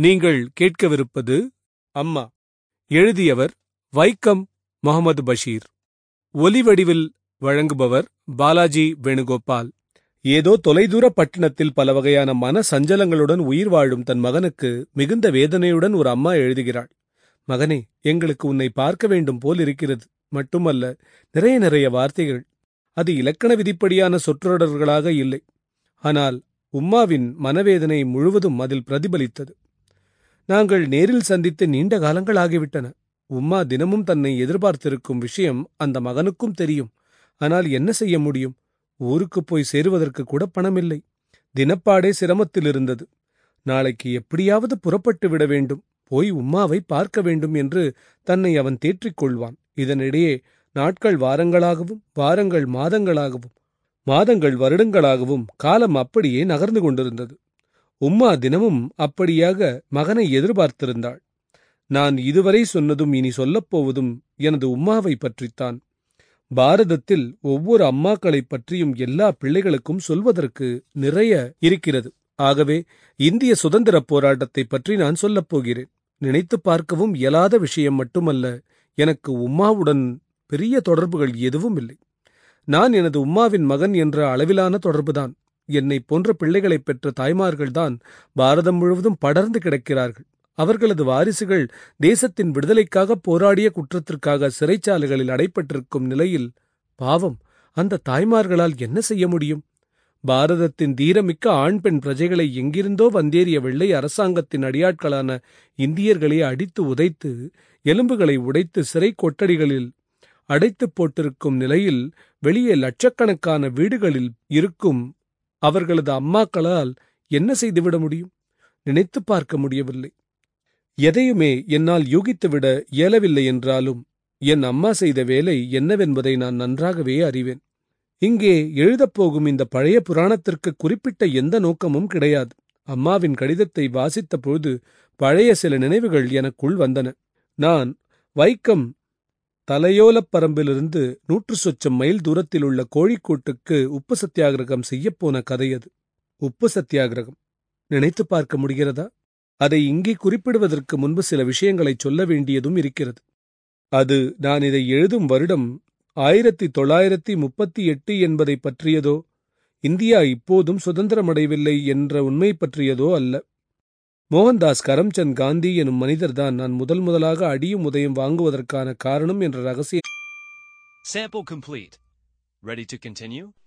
நீங்கள் கேட்கவிருப்பது அம்மா எழுதியவர் வைக்கம் முகமது பஷீர் ஒலிவடிவில் வழங்குபவர் பாலாஜி வேணுகோபால் ஏதோ தொலைதூர பட்டணத்தில் பல வகையான மன சஞ்சலங்களுடன் உயிர் வாழும் தன் மகனுக்கு மிகுந்த வேதனையுடன் ஒரு அம்மா எழுதுகிறாள் மகனே எங்களுக்கு உன்னை பார்க்க வேண்டும் போல் இருக்கிறது மட்டுமல்ல நிறைய நிறைய வார்த்தைகள் அது இலக்கண விதிப்படியான சொற்றொடர்களாக இல்லை ஆனால் உம்மாவின் மனவேதனை முழுவதும் அதில் பிரதிபலித்தது நாங்கள் நேரில் சந்தித்து நீண்ட காலங்கள் ஆகிவிட்டன உம்மா தினமும் தன்னை எதிர்பார்த்திருக்கும் விஷயம் அந்த மகனுக்கும் தெரியும் ஆனால் என்ன செய்ய முடியும் ஊருக்குப் போய் சேருவதற்கு கூட பணமில்லை தினப்பாடே சிரமத்தில் இருந்தது நாளைக்கு எப்படியாவது புறப்பட்டு விட வேண்டும் போய் உம்மாவை பார்க்க வேண்டும் என்று தன்னை அவன் தேற்றிக் கொள்வான் இதனிடையே நாட்கள் வாரங்களாகவும் வாரங்கள் மாதங்களாகவும் மாதங்கள் வருடங்களாகவும் காலம் அப்படியே நகர்ந்து கொண்டிருந்தது உம்மா தினமும் அப்படியாக மகனை எதிர்பார்த்திருந்தாள் நான் இதுவரை சொன்னதும் இனி சொல்லப்போவதும் எனது உம்மாவை பற்றித்தான் பாரதத்தில் ஒவ்வொரு அம்மாக்களைப் பற்றியும் எல்லா பிள்ளைகளுக்கும் சொல்வதற்கு நிறைய இருக்கிறது ஆகவே இந்திய சுதந்திரப் போராட்டத்தைப் பற்றி நான் சொல்லப் போகிறேன் நினைத்து பார்க்கவும் இயலாத விஷயம் மட்டுமல்ல எனக்கு உம்மாவுடன் பெரிய தொடர்புகள் எதுவும் இல்லை நான் எனது உம்மாவின் மகன் என்ற அளவிலான தொடர்புதான் என்னை போன்ற பிள்ளைகளைப் பெற்ற தாய்மார்கள்தான் பாரதம் முழுவதும் படர்ந்து கிடக்கிறார்கள் அவர்களது வாரிசுகள் தேசத்தின் விடுதலைக்காக போராடிய குற்றத்திற்காக சிறைச்சாலைகளில் அடைப்பட்டிருக்கும் நிலையில் பாவம் அந்த தாய்மார்களால் என்ன செய்ய முடியும் பாரதத்தின் தீரமிக்க ஆண் பெண் பிரஜைகளை எங்கிருந்தோ வந்தேறிய வெள்ளை அரசாங்கத்தின் அடியாட்களான இந்தியர்களை அடித்து உதைத்து எலும்புகளை உடைத்து சிறை கொட்டடிகளில் அடைத்துப் போட்டிருக்கும் நிலையில் வெளியே லட்சக்கணக்கான வீடுகளில் இருக்கும் அவர்களது அம்மாக்களால் என்ன செய்துவிட முடியும் நினைத்து பார்க்க முடியவில்லை எதையுமே என்னால் யூகித்துவிட இயலவில்லை என்றாலும் என் அம்மா செய்த வேலை என்னவென்பதை நான் நன்றாகவே அறிவேன் இங்கே எழுதப்போகும் இந்த பழைய புராணத்திற்கு குறிப்பிட்ட எந்த நோக்கமும் கிடையாது அம்மாவின் கடிதத்தை வாசித்த பொழுது பழைய சில நினைவுகள் எனக்குள் வந்தன நான் வைக்கம் தலையோலப்பரம்பிலிருந்து நூற்று சொச்சம் மைல் தூரத்தில் உள்ள கோழிக்கோட்டுக்கு உப்பு சத்தியாகிரகம் செய்யப்போன கதை அது உப்பு சத்தியாகிரகம் நினைத்து பார்க்க முடிகிறதா அதை இங்கே குறிப்பிடுவதற்கு முன்பு சில விஷயங்களை சொல்ல வேண்டியதும் இருக்கிறது அது நான் இதை எழுதும் வருடம் ஆயிரத்தி தொள்ளாயிரத்தி முப்பத்தி எட்டு என்பதை பற்றியதோ இந்தியா இப்போதும் சுதந்திரமடையவில்லை என்ற உண்மை பற்றியதோ அல்ல மோகன்தாஸ் கரம்சந்த் காந்தி எனும் மனிதர்தான் நான் முதல் முதலாக அடியும் உதயம் வாங்குவதற்கான காரணம் என்ற ரகசிய Sample complete. Ready to continue?